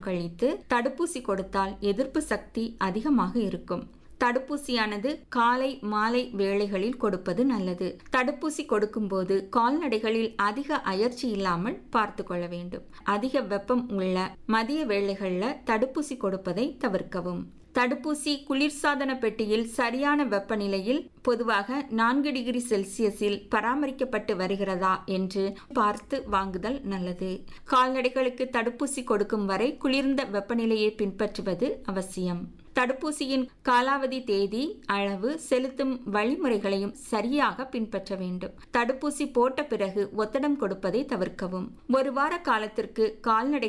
கழித்து தடுப்பூசி கொடுத்தால் எதிர்ப்பு சக்தி அதிகமாக இருக்கும் தடுப்பூசியானது காலை மாலை வேளைகளில் கொடுப்பது நல்லது தடுப்பூசி கொடுக்கும்போது கால்நடைகளில் அதிக அயற்சி இல்லாமல் பார்த்து கொள்ள வேண்டும் அதிக வெப்பம் உள்ள மதிய வேளைகளில் தடுப்பூசி கொடுப்பதை தவிர்க்கவும் தடுப்பூசி குளிர்சாதன பெட்டியில் சரியான வெப்பநிலையில் பொதுவாக நான்கு டிகிரி செல்சியஸில் பராமரிக்கப்பட்டு வருகிறதா என்று பார்த்து வாங்குதல் நல்லது கால்நடைகளுக்கு தடுப்பூசி கொடுக்கும் வரை குளிர்ந்த வெப்பநிலையை பின்பற்றுவது அவசியம் தடுப்பூசியின் காலாவதி தேதி அளவு செலுத்தும் வழிமுறைகளையும் சரியாக பின்பற்ற வேண்டும் தடுப்பூசி போட்ட பிறகு ஒத்தடம் கொடுப்பதை தவிர்க்கவும் ஒரு வார காலத்திற்கு கால்நடை